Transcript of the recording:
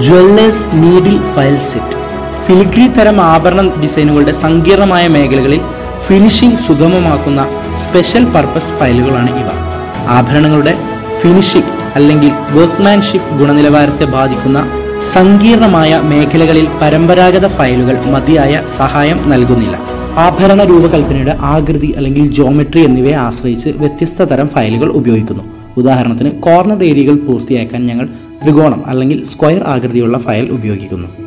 Jewellers needle file set filigree തരം ആഭരണ ഡിസൈനുകളുടെ സങ്കീർണമായ മേഖലകളിൽ ഫിനിഷിംഗ് സുഗമമാക്കുന്ന സ്പെഷ്യൽ പർപ്പസ് ഫയലുകളാണ് ഇവ ആഭരണങ്ങളുടെ ഫിനിഷിംഗ് അല്ലെങ്കിൽ വർക്ക്മാൻഷിപ്പ് ഗുണനിലവാരത്തെ ബാധിക്കുന്ന സങ്കീർണമായ മേഖലകളിൽ പരമ്പരാഗത ഫയലുകൾ മതിയായ സഹായം നൽകുന്നില്ല ആഭരണ രൂപകൽപ്പനയുടെ ആകൃതി അല്ലെങ്കിൽ ജോമെട്രി എന്നിവയെ ആശ്രയിച്ച് വ്യത്യസ്ത തരം ഫയലുകൾ ഉപയോഗിക്കുന്നു ഉദാഹരണത്തിന് കോർണർ ഏരിയകൾ പൂർത്തിയാക്കാൻ ഞങ്ങൾ ത്രികോണം അല്ലെങ്കിൽ സ്ക്വയർ ആകൃതിയുള്ള ഫയൽ ഉപയോഗിക്കുന്നു